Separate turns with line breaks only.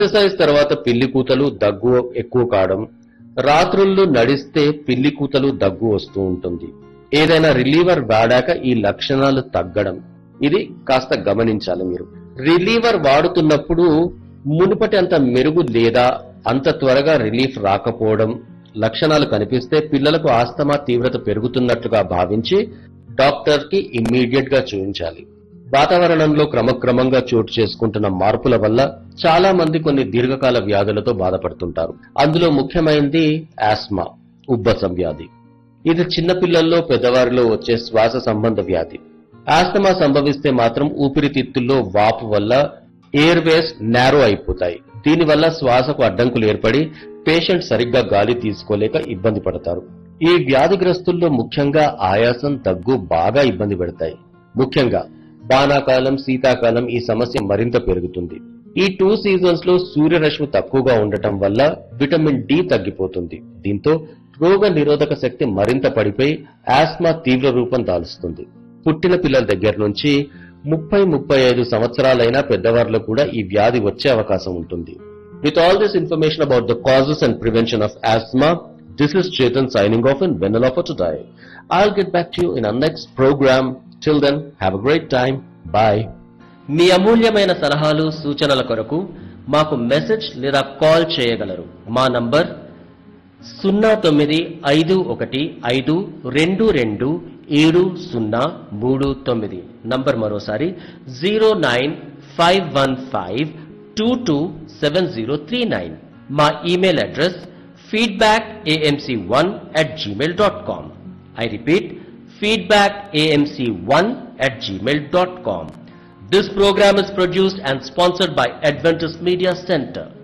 Exercise తర్వాత పిల్లి కూతలు దగ్గు ఎక్కువ కావడం రాత్రుళ్ళు నడిస్తే పిల్లి కూతలు దగ్గు వస్తూ ఉంటుంది ఏదైనా రిలీవర్ వాడాక ఈ లక్షణాలు తగ్గడం ఇది కాస్త గమనించాలి మీరు రిలీవర్ వాడుతున్నప్పుడు మునుపటి అంత మెరుగు లేదా అంత త్వరగా రిలీఫ్ రాకపోవడం లక్షణాలు కనిపిస్తే పిల్లలకు ఆస్తమా తీవ్రత పెరుగుతున్నట్లుగా భావించి డాక్టర్ కి ఇమ్మీడియట్ గా చూపించాలి వాతావరణంలో క్రమక్రమంగా చోటు చేసుకుంటున్న మార్పుల వల్ల చాలా మంది కొన్ని దీర్ఘకాల వ్యాధులతో బాధపడుతుంటారు అందులో ముఖ్యమైనది ఆస్మా ఉబ్బసం వ్యాధి ఇది చిన్నపిల్లల్లో పెద్దవారిలో వచ్చే శ్వాస సంబంధ వ్యాధి ఆస్తమా సంభవిస్తే మాత్రం ఊపిరితిత్తుల్లో వాపు వల్ల ఎయిర్ వేస్ నేరో అయిపోతాయి దీనివల్ల శ్వాసకు అడ్డంకులు ఏర్పడి పేషెంట్ సరిగ్గా గాలి తీసుకోలేక ఇబ్బంది పడతారు ఈ వ్యాధిగ్రస్తుల్లో ముఖ్యంగా ఆయాసం దగ్గు బాగా ఇబ్బంది పెడతాయి ముఖ్యంగా వానాకాలం శీతాకాలం ఈ సమస్య మరింత పెరుగుతుంది ఈ టూ సీజన్స్ లో సూర్యరశ్మి తక్కువగా ఉండటం వల్ల విటమిన్ డి తగ్గిపోతుంది దీంతో రోగ నిరోధక శక్తి మరింత పడిపోయి ఆస్మా తీవ్ర రూపం దాలుస్తుంది పుట్టిన పిల్లల దగ్గర నుంచి ముప్పై ముప్పై ఐదు సంవత్సరాలైన పెద్దవారిలో కూడా ఈ వ్యాధి వచ్చే అవకాశం ఉంటుంది with all this information about the causes and prevention of asthma this is Chetan signing off in Vennela of today I'll get back to you in our next program. Till then, have a great time. Bye.
మీ అమూల్యమైన సలహాలు సూచనల కొరకు మాకు message లేదా call చేయగలరు మా number సున్నా తొమ్మిది ఐదు ఒకటి ఐదు రెండు రెండు ఏడు సున్నా మూడు తొమ్మిది నంబర్ మరోసారి zero nine five one five two two seven zero three nine మా email address feedback AMC one at Gmail dot com I repeat feedback amc1 at gmail.com. This program is produced and sponsored by Adventist Media Center.